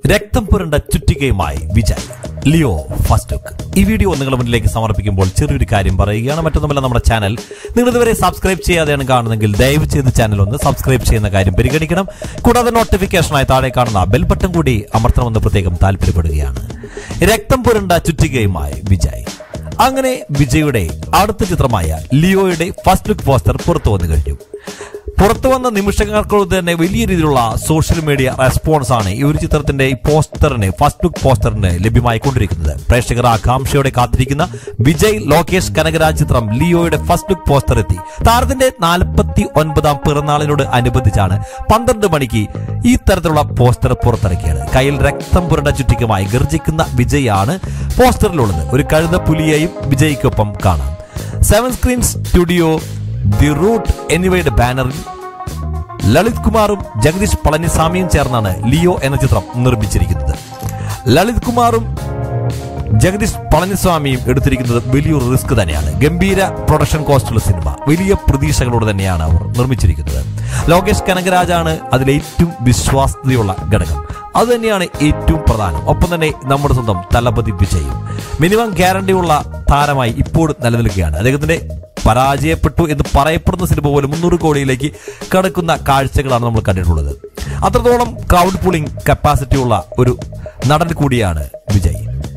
രക്തം പുരണ്ട ചുറ്റികയുമായി വിജയ് ലിയോ ഫസ്റ്റ് ലുക്ക് ഈ വീഡിയോ നിങ്ങളുടെ മുന്നിലേക്ക് സമർപ്പിക്കുമ്പോൾ ചെറിയൊരു കാര്യം പറയുകയാണ് മറ്റൊന്നുമല്ല നമ്മുടെ ചാനൽ നിങ്ങൾ ഇതുവരെ സബ്സ്ക്രൈബ് ചെയ്യാതെയാണ് കാണുന്നതെങ്കിൽ ദയവ് ചെയ്ത് ചാനൽ ഒന്ന് സബ്സ്ക്രൈബ് ചെയ്യുന്ന കാര്യം പരിഗണിക്കണം കൂടാതെ നോട്ടിഫിക്കേഷനായി താഴെ കാണുന്ന ബെൽ ബട്ടൺ കൂടി അമർത്തണമെന്ന് പ്രത്യേകം താല്പര്യപ്പെടുകയാണ് രക്തം പുരണ്ട ചുറ്റികയുമായി വിജയ് അങ്ങനെ വിജയുടെ അടുത്ത ചിത്രമായ ലിയോയുടെ ഫസ്റ്റ് ലുക്ക് പോസ്റ്റർ പുറത്തു വന്നു കഴിഞ്ഞു പുറത്തു വന്ന നിമിഷങ്ങൾക്കുള്ളിൽ തന്നെ വലിയ രീതിയിലുള്ള സോഷ്യൽ മീഡിയ റെസ്പോൺസ് ആണ് ഈ ഒരു ചിത്രത്തിന്റെ ഈ പോസ്റ്ററിന് ഫസ്റ്റ് ലുക്ക് പോസ്റ്ററിന് ലഭ്യമായിക്കൊണ്ടിരിക്കുന്നത് പ്രേക്ഷകർ ആകാംക്ഷയോടെ കാത്തിരിക്കുന്ന വിജയ് ലോകേഷ് കനകരാജ് ചിത്രം ലിയോയുടെ ഫസ്റ്റ് ലുക്ക് പോസ്റ്റർ എത്തി താരത്തിന്റെ നാൽപ്പത്തി ഒൻപതാം പിറന്നാളിനോട് അനുബന്ധിച്ചാണ് പന്ത്രണ്ട് മണിക്ക് ഈ തരത്തിലുള്ള പോസ്റ്റർ പുറത്തിറക്കിയത് കയ്യിൽ രക്തം പുരണ്ട ചുറ്റിക്കുമായി ഗർജിക്കുന്ന വിജയാണ് പോസ്റ്ററിലുള്ളത് ഒരു കഴുത പുലിയെയും വിജയ്ക്കൊപ്പം കാണാം seven screen studio the route എന്നിവയുടെ ബാനറിൽ ലളിത് കുമാറും ജഗദീഷ് പളനിസ്വാമിയും ചേർന്നാണ് ലിയോ എന്ന ചിത്രം നിർമ്മിച്ചിരിക്കുന്നത് ലളിത് കുമാറും ജഗദീഷ് പളനിസ്വാമിയും എടുത്തിരിക്കുന്നത് വലിയൊരു റിസ്ക് തന്നെയാണ് ഗംഭീര പ്രൊഡക്ഷൻ കോസ്റ്റുള്ള സിനിമ വലിയ പ്രതീക്ഷകളോട് തന്നെയാണ് അവർ നിർമ്മിച്ചിരിക്കുന്നത് ലോകേഷ് കനകരാജാണ് അതിൽ ഏറ്റവും വിശ്വാസ്യതയുള്ള ഘടകം അത് തന്നെയാണ് ഏറ്റവും പ്രധാനം ഒപ്പം തന്നെ നമ്മുടെ സ്വന്തം തലപതി വിജയും മിനിമം ഗ്യാരണ്ടിയുള്ള താരമായി ഇപ്പോഴും നിലനിൽക്കുകയാണ് അദ്ദേഹത്തിന്റെ പരാജയപ്പെട്ടു എന്ന് പറയപ്പെടുന്ന സിനിമ പോലും മുന്നൂറ് കോടിയിലേക്ക് കടക്കുന്ന കാഴ്ചകളാണ് നമ്മൾ കണ്ടിട്ടുള്ളത് അത്രത്തോളം ക്രൗഡ് പുളിംഗ് കപ്പാസിറ്റി ഉള്ള ഒരു നടൻ കൂടിയാണ് വിജയ്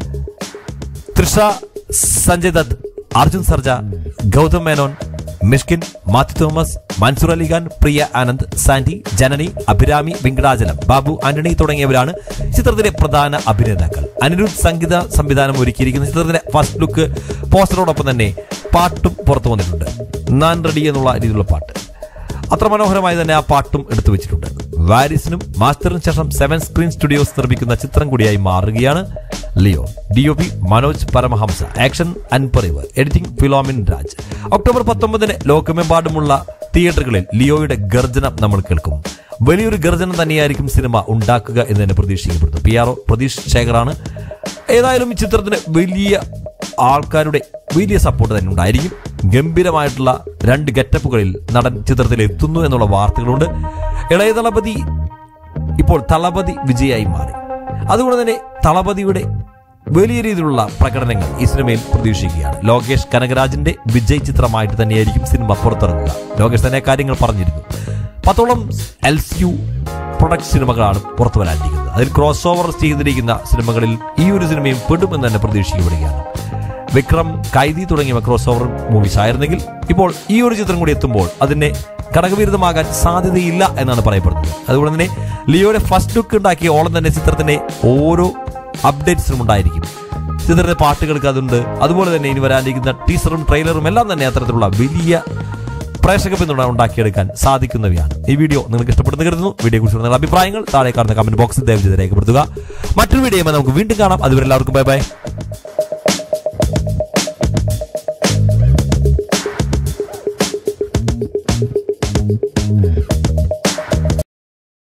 തൃഷ സഞ്ജയ് ദത്ത് അർജുൻ സർജ ഗൗതം മേനോൻ മിഷ്കിൻ മാത്യു തോമസ് മൻസൂർ അലിഖാൻ പ്രിയ ആനന്ദ് സാന്റി ജനനി അഭിരാമി വെങ്കടാചലം ബാബു ആന്റണി തുടങ്ങിയവരാണ് ചിത്രത്തിലെ പ്രധാന അഭിനേതാക്കൾ അനിരുദ്ധ് സംഗീത സംവിധാനം ഒരുക്കിയിരിക്കുന്ന ചിത്രത്തിന്റെ ഫസ്റ്റ് ലുക്ക് പോസ്റ്ററോടൊപ്പം തന്നെ പാട്ടും പുറത്തു വന്നിട്ടുണ്ട് നാൻ റെഡി എന്നുള്ള രീതിയിലുള്ള പാട്ട് അത്ര മനോഹരമായി തന്നെ ആ പാട്ടും എടുത്തു വെച്ചിട്ടുണ്ട് വാരിസിനും മാസ്റ്ററിനും ശേഷം സെവൻ സ്ക്രീൻ സ്റ്റുഡിയോസ് നിർമ്മിക്കുന്ന ചിത്രം കൂടിയായി മാറുകയാണ് Leo D O P Manoj Paramahamsa action Anbariv editing Philomin Raj October പത്തൊമ്പതിന് ലോകമെമ്പാടുമുള്ള തിയേറ്ററുകളിൽ ലിയോയുടെ ഗർജനം നമ്മൾ കേൾക്കും വലിയൊരു ഗർജനം തന്നെയായിരിക്കും സിനിമ ഉണ്ടാക്കുക എന്ന് തന്നെ പ്രതീക്ഷിക്കപ്പെടുന്നു പി ആർ ഒ പ്രതീഷ് ശേഖറാണ് ഏതായാലും ഈ ചിത്രത്തിന് വലിയ ആൾക്കാരുടെ വലിയ സപ്പോർട്ട് തന്നെ ഉണ്ടായിരിക്കും ഗംഭീരമായിട്ടുള്ള രണ്ട് ഗെറ്റപ്പുകളിൽ നടൻ ചിത്രത്തിൽ എത്തുന്നു എന്നുള്ള വാർത്തകളുണ്ട് ഇളയ തളപതി ഇപ്പോൾ തളപതി വിജയായി മാറി അതുകൊണ്ട് തന്നെ തളപതിയുടെ വലിയ രീതിയിലുള്ള പ്രകടനങ്ങൾ ഈ സിനിമയിൽ പ്രതീക്ഷിക്കുകയാണ് ലോകേഷ് കനകരാജിന്റെ വിജയ് ചിത്രമായിട്ട് തന്നെയായിരിക്കും സിനിമ പുറത്തിറങ്ങുക ലോകേഷ് തന്നെ കാര്യങ്ങൾ പറഞ്ഞിരുന്നു പത്തോളം എൽ യു പ്രൊഡക്റ്റ് സിനിമകളാണ് പുറത്തു വരാനിരിക്കുന്നത് അതിൽ ക്രോസ് ഓവർ ചെയ്തിരിക്കുന്ന സിനിമകളിൽ ഈ ഒരു സിനിമയും പെടുമെന്ന് തന്നെ പ്രതീക്ഷിക്കപ്പെടുകയാണ് വിക്രം കൈദി തുടങ്ങിയ ക്രോസ് ഓവർ മൂവീസ് ആയിരുന്നെങ്കിൽ ഇപ്പോൾ ഈ ഒരു ചിത്രം കൂടി എത്തുമ്പോൾ അതിനെ ഘടകവിരുദ്ധമാകാൻ സാധ്യതയില്ല എന്നാണ് പറയപ്പെടുന്നത് അതുകൊണ്ട് തന്നെ ലിയോയുടെ ഫസ്റ്റ് ലുക്ക് ഉണ്ടാക്കിയ ഓളം തന്നെ ചിത്രത്തിന്റെ ഓരോ അപ്ഡേറ്റ്സിനും ഉണ്ടായിരിക്കും ചിത്രത്തിന്റെ പാട്ടുകൾക്ക് അതുണ്ട് അതുപോലെ തന്നെ ഇനി വരാനിരിക്കുന്ന ടീസറും ട്രെയിലറും എല്ലാം തന്നെ അത്തരത്തിലുള്ള വലിയ പ്രേക്ഷക പിന്തുണ ഉണ്ടാക്കിയെടുക്കാൻ സാധിക്കുന്നവയാണ് ഈ വീഡിയോ നിങ്ങൾക്ക് ഇഷ്ടപ്പെടുന്ന കരുതുന്നു വീഡിയോ കുറിച്ച് നിങ്ങളുടെ അഭിപ്രായങ്ങൾ താഴെ കാണുന്ന കമന്റ് ബോക്സിൽ ദയവ് ചെയ്ത് രേഖപ്പെടുത്തുക മറ്റൊരു വീഡിയോ നമുക്ക് വീണ്ടും കാണാം അതുവരെ എല്ലാവർക്കും ബൈ ബൈ